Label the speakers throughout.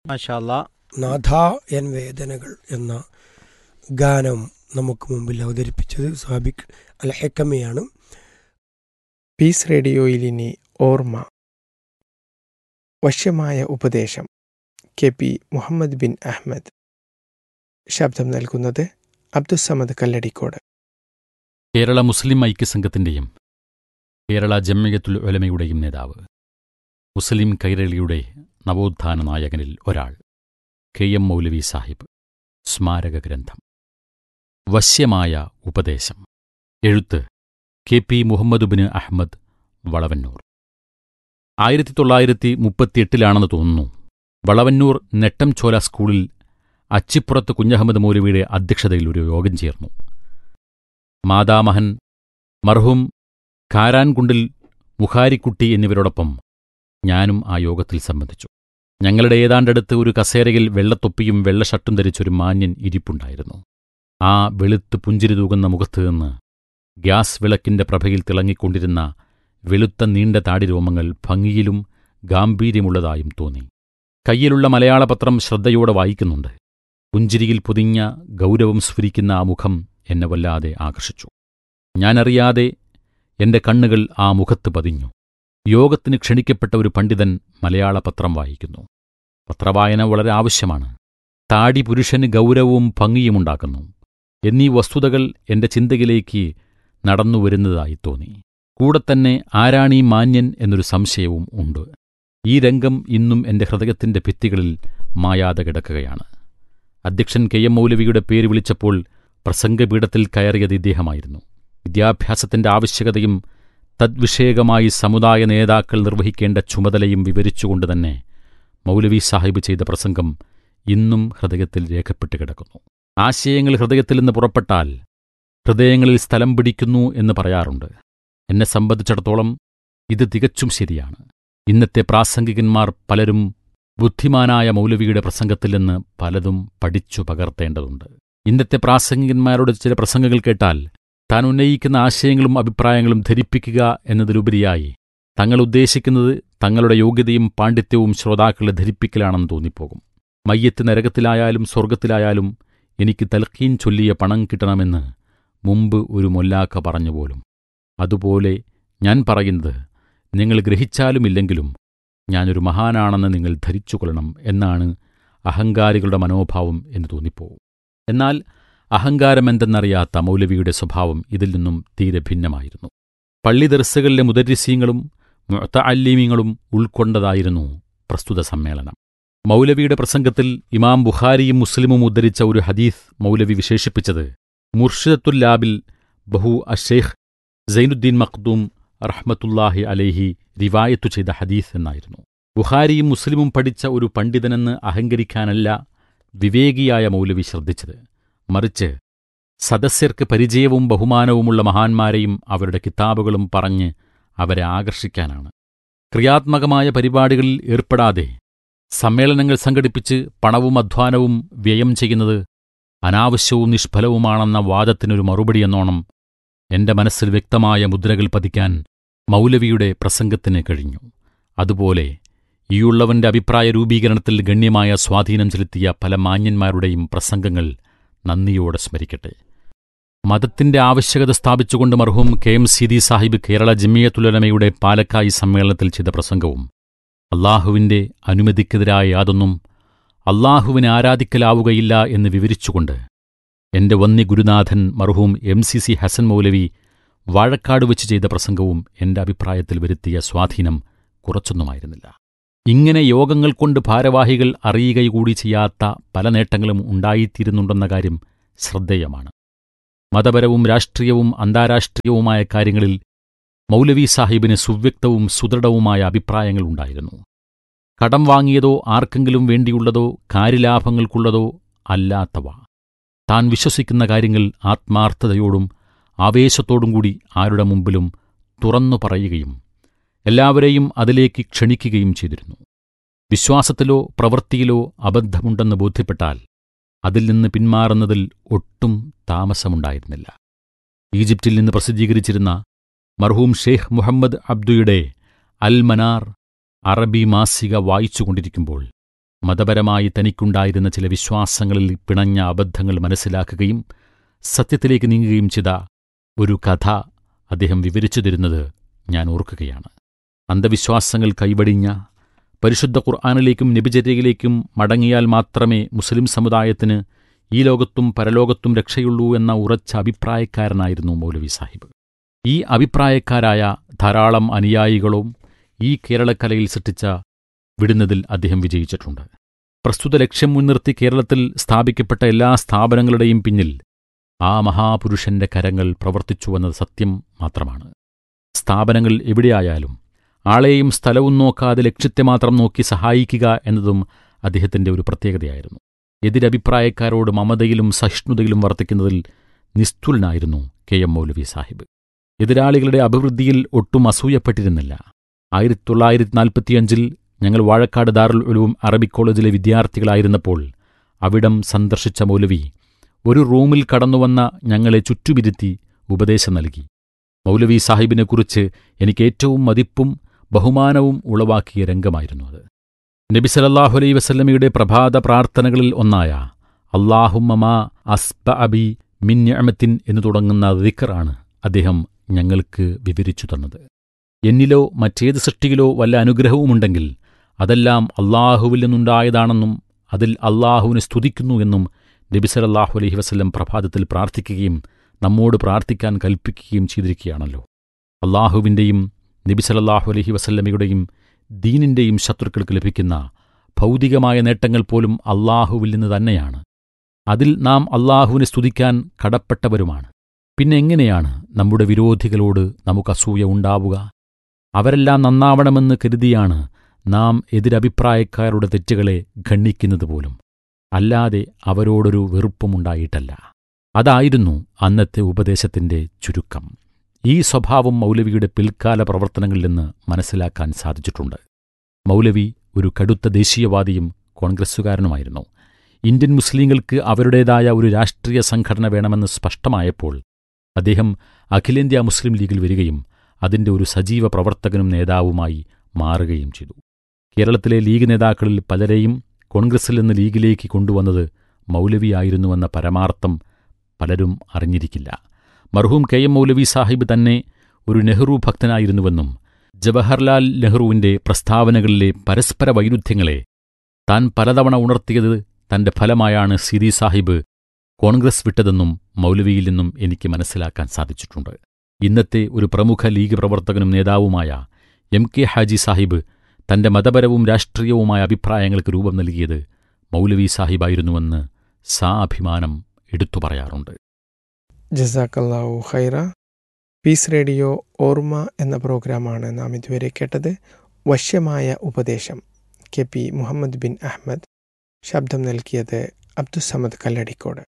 Speaker 1: മാഷാല്ല
Speaker 2: നാഥ എൻ വേദനകൾ എന്ന ഗാനം നമുക്ക് മുമ്പിൽ അവതരിപ്പിച്ചത് സാബിക് അൽ ഹെക്കമയാണ്
Speaker 3: പീസ് റേഡിയോയിൽ ഇനി ഓർമ്മ വശ്യമായ ഉപദേശം കെ പി മുഹമ്മദ് ബിൻ അഹമ്മദ് ശബ്ദം നൽകുന്നത് അബ്ദുസമദ് കല്ലടിക്കോട്
Speaker 4: കേരള മുസ്ലിം ഐക്യസംഘത്തിന്റെയും കേരള ജമ്മിയത്തുൽ ഉലമയുടെയും നേതാവ് മുസ്ലിം കൈരളിയുടെ നവോത്ഥാന നായകനിൽ ഒരാൾ കെ എം മൗലവി സാഹിബ് സ്മാരക ഗ്രന്ഥം വശ്യമായ ഉപദേശം എഴുത്ത് കെ പി മുഹമ്മദ് ബിൻ അഹമ്മദ് വളവന്നൂർ ആയിരത്തി തൊള്ളായിരത്തി മുപ്പത്തിയെട്ടിലാണെന്ന് തോന്നുന്നു വളവന്നൂർ നെട്ടംചോല സ്കൂളിൽ അച്ചിപ്പുറത്ത് കുഞ്ഞഹമ്മദ് മൗലവിയുടെ അധ്യക്ഷതയിൽ ഒരു യോഗം ചേർന്നു മാതാമഹൻ മർഹൂം കാരാൻകുണ്ടിൽ മുഖാരിക്കുട്ടി എന്നിവരോടൊപ്പം ഞാനും ആ യോഗത്തിൽ സംബന്ധിച്ചു ഞങ്ങളുടെ ഏതാണ്ടടുത്ത് ഒരു കസേരയിൽ വെള്ളത്തൊപ്പിയും വെള്ള ഷർട്ടും ധരിച്ചൊരു മാന്യൻ ഇരിപ്പുണ്ടായിരുന്നു ആ വെളുത്ത് പുഞ്ചിരി തൂകുന്ന മുഖത്ത് നിന്ന് ഗ്യാസ് വിളക്കിന്റെ പ്രഭയിൽ തിളങ്ങിക്കൊണ്ടിരുന്ന വെളുത്ത നീണ്ട താടിരോമങ്ങൾ ഭംഗിയിലും ഗാംഭീര്യമുള്ളതായും തോന്നി കയ്യിലുള്ള മലയാള പത്രം ശ്രദ്ധയോടെ വായിക്കുന്നുണ്ട് പുഞ്ചിരിയിൽ പൊതിഞ്ഞ ഗൗരവം സ്ഫുരിക്കുന്ന ആ മുഖം എന്നെ വല്ലാതെ ആകർഷിച്ചു ഞാനറിയാതെ എന്റെ കണ്ണുകൾ ആ മുഖത്ത് പതിഞ്ഞു യോഗത്തിന് ക്ഷണിക്കപ്പെട്ട ഒരു പണ്ഡിതൻ മലയാള പത്രം വായിക്കുന്നു പത്രവായന വളരെ ആവശ്യമാണ് താടി പുരുഷന് ഗൗരവവും ഭംഗിയുമുണ്ടാക്കുന്നു എന്നീ വസ്തുതകൾ എന്റെ ചിന്തയിലേക്ക് നടന്നുവരുന്നതായി തോന്നി കൂടെ തന്നെ ആരാണീ മാന്യൻ എന്നൊരു സംശയവും ഉണ്ട് ഈ രംഗം ഇന്നും എന്റെ ഹൃദയത്തിന്റെ ഭിത്തികളിൽ മായാതെ കിടക്കുകയാണ് അധ്യക്ഷൻ കെ എം മൗലവിയുടെ പേര് വിളിച്ചപ്പോൾ പ്രസംഗപീഠത്തിൽ കയറിയത് ഇദ്ദേഹമായിരുന്നു വിദ്യാഭ്യാസത്തിന്റെ ആവശ്യകതയും തദ്വിഷയകമായി സമുദായ നേതാക്കൾ നിർവഹിക്കേണ്ട ചുമതലയും വിവരിച്ചുകൊണ്ട് തന്നെ മൗലവി സാഹിബ് ചെയ്ത പ്രസംഗം ഇന്നും ഹൃദയത്തിൽ രേഖപ്പെട്ട് കിടക്കുന്നു ആശയങ്ങൾ ഹൃദയത്തിൽ നിന്ന് പുറപ്പെട്ടാൽ ഹൃദയങ്ങളിൽ സ്ഥലം പിടിക്കുന്നു എന്ന് പറയാറുണ്ട് എന്നെ സംബന്ധിച്ചിടത്തോളം ഇത് തികച്ചും ശരിയാണ് ഇന്നത്തെ പ്രാസംഗികന്മാർ പലരും ബുദ്ധിമാനായ മൗലവിയുടെ പ്രസംഗത്തിൽ നിന്ന് പലതും പഠിച്ചു പകർത്തേണ്ടതുണ്ട് ഇന്നത്തെ പ്രാസംഗികന്മാരുടെ ചില പ്രസംഗങ്ങൾ കേട്ടാൽ താൻ ഉന്നയിക്കുന്ന ആശയങ്ങളും അഭിപ്രായങ്ങളും ധരിപ്പിക്കുക എന്നതിലുപരിയായി തങ്ങൾ ഉദ്ദേശിക്കുന്നത് തങ്ങളുടെ യോഗ്യതയും പാണ്ഡിത്യവും ശ്രോതാക്കളെ ധരിപ്പിക്കലാണെന്ന് തോന്നിപ്പോകും മയ്യത്ത് നരകത്തിലായാലും സ്വർഗത്തിലായാലും എനിക്ക് തൽക്കീൻ ചൊല്ലിയ പണം കിട്ടണമെന്ന് മുമ്പ് ഒരു മൊല്ലാക്ക പറഞ്ഞുപോലും അതുപോലെ ഞാൻ പറയുന്നത് നിങ്ങൾ ഗ്രഹിച്ചാലുമില്ലെങ്കിലും ഞാനൊരു മഹാനാണെന്ന് നിങ്ങൾ ധരിച്ചുകൊള്ളണം എന്നാണ് അഹങ്കാരികളുടെ മനോഭാവം എന്ന് തോന്നിപ്പോവും എന്നാൽ അഹങ്കാരമെന്തെന്നറിയാത്ത മൗലവിയുടെ സ്വഭാവം ഇതിൽ നിന്നും തീരെ ഭിന്നമായിരുന്നു പള്ളി ദർസകളിലെ മുദരിസീങ്ങളും മുത്തഅല്ലീമിങ്ങളും ഉൾക്കൊണ്ടതായിരുന്നു പ്രസ്തുത സമ്മേളനം മൗലവിയുടെ പ്രസംഗത്തിൽ ഇമാം ബുഖാരിയും മുസ്ലിമും ഉദ്ധരിച്ച ഒരു ഹദീസ് മൗലവി വിശേഷിപ്പിച്ചത് മുർഷിദത്തുല്ലാബിൽ ബഹു അഷേഖ് സൈനുദ്ദീൻ മഖ്ദൂം റഹ്മത്തുല്ലാഹി അലൈഹി റിവായത്തു ചെയ്ത ഹദീസ് എന്നായിരുന്നു ബുഖാരിയും മുസ്ലിമും പഠിച്ച ഒരു പണ്ഡിതനെന്ന് അഹങ്കരിക്കാനല്ല വിവേകിയായ മൗലവി ശ്രദ്ധിച്ചത് മറിച്ച് സദസ്യർക്ക് പരിചയവും ബഹുമാനവുമുള്ള മഹാന്മാരെയും അവരുടെ കിതാബുകളും പറഞ്ഞ് അവരെ ആകർഷിക്കാനാണ് ക്രിയാത്മകമായ പരിപാടികളിൽ ഏർപ്പെടാതെ സമ്മേളനങ്ങൾ സംഘടിപ്പിച്ച് പണവും അധ്വാനവും വ്യയം ചെയ്യുന്നത് അനാവശ്യവും നിഷ്ഫലവുമാണെന്ന വാദത്തിനൊരു മറുപടിയെന്നോണം എന്റെ മനസ്സിൽ വ്യക്തമായ മുദ്രകൾ പതിക്കാൻ മൗലവിയുടെ പ്രസംഗത്തിന് കഴിഞ്ഞു അതുപോലെ ഈയുള്ളവന്റെ അഭിപ്രായ രൂപീകരണത്തിൽ ഗണ്യമായ സ്വാധീനം ചെലുത്തിയ പല മാന്യന്മാരുടെയും പ്രസംഗങ്ങൾ നന്ദിയോടെ സ്മരിക്കട്ടെ മതത്തിന്റെ ആവശ്യകത സ്ഥാപിച്ചുകൊണ്ട് മർഹൂം കെ എം സിദി സാഹിബ് കേരള ജമിയത്തുലമയുടെ പാലക്കായി സമ്മേളനത്തിൽ ചെയ്ത പ്രസംഗവും അള്ളാഹുവിന്റെ അനുമതിക്കെതിരായ യാതൊന്നും അള്ളാഹുവിനെ ആരാധിക്കലാവുകയില്ല എന്ന് വിവരിച്ചുകൊണ്ട് എന്റെ വന്നി ഗുരുനാഥൻ മർഹൂം M C C Hasan Maulavi Vazhakkad വെച്ച് ചെയ്ത പ്രസംഗവും എന്റെ അഭിപ്രായത്തിൽ വരുത്തിയ സ്വാധീനം കുറച്ചൊന്നുമായിരുന്നില്ല ഇങ്ങനെ യോഗങ്ങൾ കൊണ്ട് ഭാരവാഹികൾ അറിയുകകൂടി ചെയ്യാത്ത പല നേട്ടങ്ങളും ഉണ്ടായിത്തീരുന്നുണ്ടെന്ന കാര്യം ശ്രദ്ധേയമാണ് മതപരവും രാഷ്ട്രീയവും അന്താരാഷ്ട്രീയവുമായ കാര്യങ്ങളിൽ മൗലവി സാഹിബിന് സുവ്യക്തവും സുദൃഢവുമായ അഭിപ്രായങ്ങളുണ്ടായിരുന്നു കടം വാങ്ങിയതോ ആർക്കെങ്കിലും വേണ്ടിയുള്ളതോ കാര്യലാഭങ്ങൾക്കുള്ളതോ അല്ലാത്തവ താൻ വിശ്വസിക്കുന്ന കാര്യങ്ങൾ ആത്മാർത്ഥതയോടും ആവേശത്തോടും കൂടി ആരുടെ മുമ്പിലും തുറന്നു പറയുകയും എല്ലാവരെയും അതിലേക്ക് ക്ഷണിക്കുകയും ചെയ്തിരുന്നു വിശ്വാസത്തിലോ പ്രവൃത്തിയിലോ അബദ്ധമുണ്ടെന്ന് ബോധ്യപ്പെട്ടാൽ അതിൽ നിന്ന് പിന്മാറുന്നതിൽ ഒട്ടും താമസമുണ്ടായിരുന്നില്ല ഈജിപ്തിൽ നിന്ന് പ്രസിദ്ധീകരിച്ചിരുന്ന മർഹൂം ഷെയ്ഖ് മുഹമ്മദ് അബ്ദുയുടെ അൽ മനാർ അറബി മാസിക വായിച്ചുകൊണ്ടിരിക്കുമ്പോൾ മതപരമായി തനിക്കുണ്ടായിരുന്ന ചില വിശ്വാസങ്ങളിൽ പിണഞ്ഞ അബദ്ധങ്ങൾ മനസ്സിലാക്കുകയും സത്യത്തിലേക്ക് നീങ്ങുകയും ചെയ്ത ഒരു കഥ അദ്ദേഹം വിവരിച്ചു തരുന്നത് ഞാൻ ഓർക്കുകയാണ് അന്ധവിശ്വാസങ്ങൾ കൈവടിഞ്ഞ പരിശുദ്ധ ഖുർആാനിലേക്കും നബിചര്യയിലേക്കും മടങ്ങിയാൽ മാത്രമേ മുസ്ലിം സമുദായത്തിന് ഈ ലോകത്തും പരലോകത്തും രക്ഷയുള്ളൂ എന്ന ഉറച്ച അഭിപ്രായക്കാരനായിരുന്നു മൗലവി സാഹിബ് ഈ അഭിപ്രായക്കാരായ ധാരാളം അനുയായികളും ഈ കേരളക്കലയിൽ സൃഷ്ടിച്ച വിടുന്നതിൽ അദ്ദേഹം വിജയിച്ചിട്ടുണ്ട് പ്രസ്തുത ലക്ഷ്യം മുൻനിർത്തി കേരളത്തിൽ സ്ഥാപിക്കപ്പെട്ട എല്ലാ സ്ഥാപനങ്ങളുടെയും പിന്നിൽ ആ മഹാപുരുഷന്റെ കരങ്ങൾ പ്രവർത്തിച്ചുവെന്നത് സത്യം മാത്രമാണ് സ്ഥാപനങ്ങൾ എവിടെയായാലും ആളെയും സ്ഥലവും നോക്കാതെ ലക്ഷ്യത്തെ മാത്രം നോക്കി സഹായിക്കുക എന്നതും അദ്ദേഹത്തിന്റെ ഒരു പ്രത്യേകതയായിരുന്നു എതിരഭിപ്രായക്കാരോട് മമതയിലും സഹിഷ്ണുതയിലും വർത്തിക്കുന്നതിൽ നിസ്തുലനായിരുന്നു കെ എം മൗലവി സാഹിബ് എതിരാളികളുടെ അഭിവൃദ്ധിയിൽ ഒട്ടും അസൂയപ്പെട്ടിരുന്നില്ല ആയിരത്തി തൊള്ളായിരത്തി നാൽപ്പത്തിയഞ്ചിൽ ഞങ്ങൾ വാഴക്കാട് ദാറുൽ ഉലൂം അറബിക് കോളേജിലെ വിദ്യാർത്ഥികളായിരുന്നപ്പോൾ അവിടം സന്ദർശിച്ച മൗലവി ഒരു റൂമിൽ കടന്നുവന്ന ഞങ്ങളെ ചുറ്റുമിരുത്തി ഉപദേശം നൽകി മൗലവി സാഹിബിനെക്കുറിച്ച് എനിക്ക് ഏറ്റവും മതിപ്പും ബഹുമാനവും ഉളവാക്കിയ രംഗമായിരുന്നു അത് നബി സലല്ലാഹു അലൈ വസല്ലമയുടെ പ്രഭാത പ്രാർത്ഥനകളിൽ ഒന്നായ അള്ളാഹുമ്മമാ അസ്ബ അബി മിന്യമത്തിൻ എന്നു തുടങ്ങുന്ന ദിക്കറാണ് അദ്ദേഹം ഞങ്ങൾക്ക് വിവരിച്ചു തന്നത് എന്നിലോ മറ്റേത് സൃഷ്ടിയിലോ വല്ല അനുഗ്രഹവുമുണ്ടെങ്കിൽ അതെല്ലാം അള്ളാഹുവിൽ നിന്നുണ്ടായതാണെന്നും അതിൽ അള്ളാഹുവിനെ സ്തുതിക്കുന്നു എന്നും നബി സലല്ലാഹു അലൈഹി വസല്ലം പ്രഭാതത്തിൽ പ്രാർത്ഥിക്കുകയും നമ്മോട് പ്രാർത്ഥിക്കാൻ കൽപ്പിക്കുകയും ചെയ്തിരിക്കുകയാണല്ലോ അള്ളാഹുവിൻ്റെയും നബി സലല്ലാഹു അലൈഹി വസല്ലമയുടെയും ദീനിൻ്റെയും ശത്രുക്കൾക്ക് ലഭിക്കുന്ന ഭൗതികമായ നേട്ടങ്ങൾ പോലും അള്ളാഹുവിൽ നിന്ന് തന്നെയാണ് അതിൽ നാം അള്ളാഹുവിനെ സ്തുതിക്കാൻ കടപ്പെട്ടവരുമാണ് പിന്നെ എങ്ങനെയാണ് നമ്മുടെ വിരോധികളോട് നമുക്ക് അസൂയ ഉണ്ടാവുക അവരെല്ലാം നന്നാവണമെന്ന് കരുതിയാണ് നാം എതിരഭിപ്രായക്കാരുടെ തെറ്റുകളെ ഖണ്ഡിക്കുന്നത് പോലും അല്ലാതെ അവരോടൊരു വെറുപ്പുമുണ്ടായിട്ടല്ല അതായിരുന്നു അന്നത്തെ ഉപദേശത്തിന്റെ ചുരുക്കം ഈ സ്വഭാവം മൗലവിയുടെ പിൽക്കാല പ്രവർത്തനങ്ങളിൽ നിന്ന് മനസ്സിലാക്കാൻ സാധിച്ചിട്ടുണ്ട് മൗലവി ഒരു കടുത്ത ദേശീയവാദിയും കോൺഗ്രസ്സുകാരനുമായിരുന്നു ഇന്ത്യൻ മുസ്ലിങ്ങൾക്ക് അവരുടേതായ ഒരു രാഷ്ട്രീയ സംഘടന വേണമെന്ന് സ്പഷ്ടമായപ്പോൾ അദ്ദേഹം അഖിലേന്ത്യാ മുസ്ലിം ലീഗിൽ വരികയും അതിന്റെ ഒരു സജീവ പ്രവർത്തകനും നേതാവുമായി മാറുകയും ചെയ്തു കേരളത്തിലെ ലീഗ് നേതാക്കളിൽ പലരെയും കോൺഗ്രസിൽ നിന്ന് ലീഗിലേക്ക് കൊണ്ടുവന്നത് മൗലവിയായിരുന്നുവെന്ന പരമാർത്ഥം പലരും അറിഞ്ഞിരിക്കില്ല മർഹൂം കെ എം മൗലവി സാഹിബ് തന്നെ ഒരു നെഹ്റു ഭക്തനായിരുന്നുവെന്നും ജവഹർലാൽ നെഹ്റുവിന്റെ പ്രസ്താവനകളിലെ പരസ്പര വൈരുദ്ധ്യങ്ങളെ താൻ പലതവണ ഉണർത്തിയത് തന്റെ ഫലമായാണ് സിരി സാഹിബ് കോൺഗ്രസ് വിട്ടതെന്നും മൗലവിയിൽ നിന്നും എനിക്ക് മനസ്സിലാക്കാൻ സാധിച്ചിട്ടുണ്ട് ഇന്നത്തെ ഒരു പ്രമുഖ ലീഗ് പ്രവർത്തകനും നേതാവുമായ എം കെ ഹാജി സാഹിബ് തന്റെ മതപരവും രാഷ്ട്രീയവുമായ അഭിപ്രായങ്ങൾക്ക് രൂപം നൽകിയത് മൗലവി സാഹിബായിരുന്നുവെന്ന് സാഭിമാനം എടുത്തു പറയാറുണ്ട്
Speaker 3: ജസാക്കല്ലാവു ഹൈറ പീസ് റേഡിയോ ഓർമ്മ എന്ന പ്രോഗ്രാമാണ് നാം ഇതുവരെ കേട്ടത് വശ്യമായ ഉപദേശം കെ പി മുഹമ്മദ് ബിൻ അഹമ്മദ് ശബ്ദം നൽകിയത് അബ്ദുസമദ് കല്ലടിക്കോട്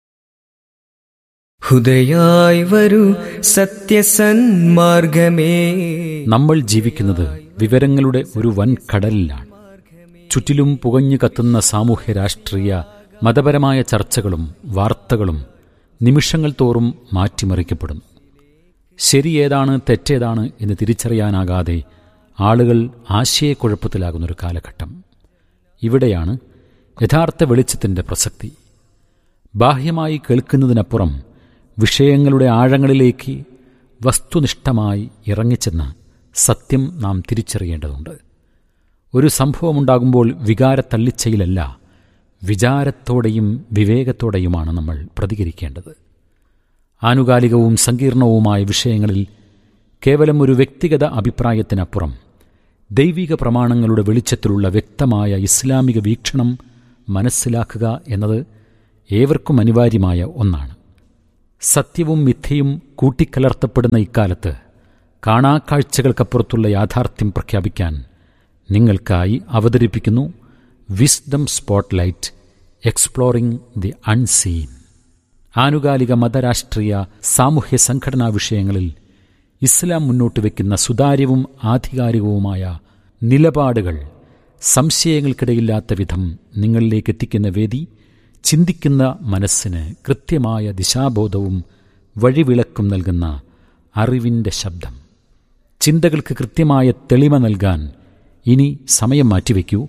Speaker 1: ഹുദയായി വരൂ സത്യസന്മാർഗമേ
Speaker 4: നമ്മൾ ജീവിക്കുന്നത് വിവരങ്ങളുടെ ഒരു വൻ കടലിലാണ് ചുറ്റിലും പുകഞ്ഞു കത്തുന്ന സാമൂഹ്യ രാഷ്ട്രീയ മതപരമായ ചർച്ചകളും വാർത്തകളും നിമിഷങ്ങൾ തോറും മാറ്റിമറിക്കപ്പെടുന്നു ശരിയേതാണ് തെറ്റേതാണ് എന്ന് തിരിച്ചറിയാനാകാതെ ആളുകൾ ആശയക്കുഴപ്പത്തിലാകുന്നൊരു കാലഘട്ടം ഇവിടെയാണ് യഥാർത്ഥ വെളിച്ചത്തിൻ്റെ പ്രസക്തി ബാഹ്യമായി കേൾക്കുന്നതിനപ്പുറം വിഷയങ്ങളുടെ ആഴങ്ങളിലേക്ക് വസ്തുനിഷ്ഠമായി ഇറങ്ങിച്ചെന്ന് സത്യം നാം തിരിച്ചറിയേണ്ടതുണ്ട് ഒരു സംഭവമുണ്ടാകുമ്പോൾ വികാരത്തള്ളിച്ചയിലല്ല വിചാരത്തോടെയും വിവേകത്തോടെയുമാണ് നമ്മൾ പ്രതികരിക്കേണ്ടത് ആനുകാലികവും സങ്കീർണവുമായ വിഷയങ്ങളിൽ കേവലം ഒരു വ്യക്തിഗത അഭിപ്രായത്തിനപ്പുറം ദൈവിക പ്രമാണങ്ങളുടെ വെളിച്ചത്തിലുള്ള വ്യക്തമായ ഇസ്ലാമിക വീക്ഷണം മനസ്സിലാക്കുക എന്നത് ഏവർക്കും അനിവാര്യമായ ഒന്നാണ് സത്യവും മിഥ്യയും കൂട്ടിക്കലർത്തപ്പെടുന്ന ഇക്കാലത്ത് കാണാക്കാഴ്ചകൾക്കപ്പുറത്തുള്ള യാഥാർത്ഥ്യം പ്രഖ്യാപിക്കാൻ നിങ്ങൾക്കായി അവതരിപ്പിക്കുന്നു wisdom spotlight exploring the unseen ആനുകാലിക മതരാഷ്ട്രീയ സാമൂഹ്യ സംഘടനാ വിഷയങ്ങളിൽ ഇസ്ലാം മുന്നോട്ട് വയ്ക്കുന്ന സുതാര്യവും ആധികാരികവുമായ നിലപാടുകൾ സംശയങ്ങൾക്കിടയില്ലാത്ത വിധം നിങ്ങളിലേക്ക് എത്തിക്കുന്ന വേദി ചിന്തിക്കുന്ന മനസ്സിന് കൃത്യമായ ദിശാബോധവും വഴിവിളക്കും നൽകുന്ന അറിവിൻ്റെ ശബ്ദം ചിന്തകൾക്ക് കൃത്യമായ തെളിമ നൽകാൻ ഇനി സമയം മാറ്റിവെക്കൂ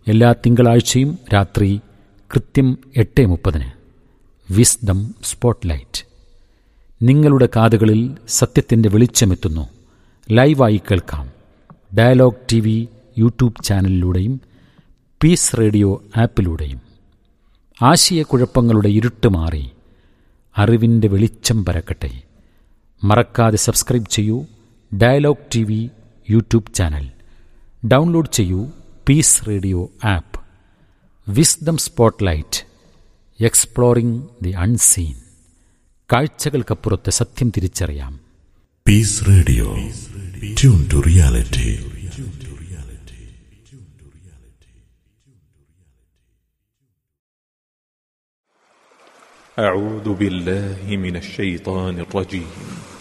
Speaker 4: എല്ലാ തിങ്കളാഴ്ചയും രാത്രി കൃത്യം എട്ട് മുപ്പതിന് വിസ്ഡം സ്പോട്ട്ലൈറ്റ് നിങ്ങളുടെ കാതുകളിൽ സത്യത്തിൻ്റെ വെളിച്ചമെത്തുന്നു ലൈവായി കേൾക്കാം ഡയലോഗ് ടി വി യൂട്യൂബ് ചാനലിലൂടെയും പീസ് റേഡിയോ ആപ്പിലൂടെയും ആശയക്കുഴപ്പങ്ങളുടെ ഇരുട്ട് മാറി അറിവിൻ്റെ വെളിച്ചം പരക്കട്ടെ മറക്കാതെ സബ്സ്ക്രൈബ് ചെയ്യൂ dialogue T V YouTube channel download ചെയ്യൂ peace radio app wisdom spotlight exploring the unseen കാഴ്ചകൾക്കപ്പുറത്തെ സത്യം തിരിച്ചറിയാം
Speaker 5: Peace Radio. Tune to reality.
Speaker 6: أعوذ بالله من الشيطان الرجيم